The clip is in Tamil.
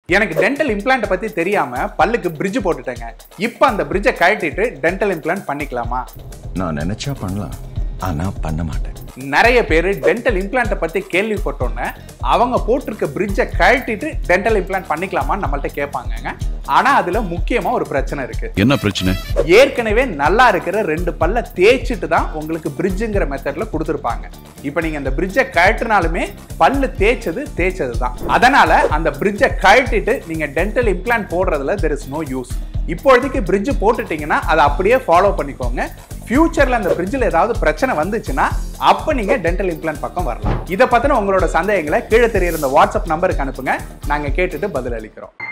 எனக்கு டென்டல் இம்ப்ளான்ட் பத்தி தெரியாம பல்லுக்கு பிரிட்ஜ் போட்டுட்டேங்க இப்போ அந்த பிரிட்ஜை கழட்டிட்டு டென்டல் இம்ப்ளான்ட் பண்ணிக்கலாமா நான் நினைச்சா பண்ணலாம் ஆனா பண்ண மாட்டேன் நிறைய பேர் டென்டல் இம்ப்ளான்ட்டை பத்தி கேள்விப்பட்டோன்னே அவங்க போட்டிருக்க பிரிட்ஜை கழட்டிட்டு டென்டல் இம்ப்ளான்ட் பண்ணிக்கலாமான்னு நம்மள்ட்ட கேட்பாங்கங்க ஆனா அதுல முக்கியமா ஒரு பிரச்சனை இருக்கு என்ன பிரச்சனை ஏற்கனவே நல்லா இருக்கிற ரெண்டு பல்ல தேய்ச்சிட்டு தான் உங்களுக்கு பிரிட்ஜுங்கிற மெத்தட்ல கொடுத்துருப்பாங்க இப்போ நீங்க அந்த பிரிட்ஜை கழட்டினாலுமே பல்லு தேய்ச்சது தேய்ச்சது தான் அதனால அந்த பிரிட்ஜை கழட்டிட்டு நீங்க டென்டல் இம்ப்ளான்ட் போடுறதுல தெர் இஸ் நோ யூஸ் இப்போதைக்கு பிரிட்ஜ் போட்டுட்டீங்கன்னா அதை அப்படியே ஃபாலோ பண்ணிக்கோங்க ஃபியூச்சர்ல அந்த பிரிட்ஜில் ஏதாவது பிரச்சனை வந்துச்சுன்னா அப்போ நீங்க டென்டல் இம்ப்ளான்ட் பக்கம் வரலாம் இதை பத்தின உங்களோட சந்தேகங்களை கீழே தெரியுற இந்த வாட்ஸ்அப் நம்பருக்கு அனுப்புங்க நாங்க கேட்டுட்டு பதில் அளிக்கிறோம்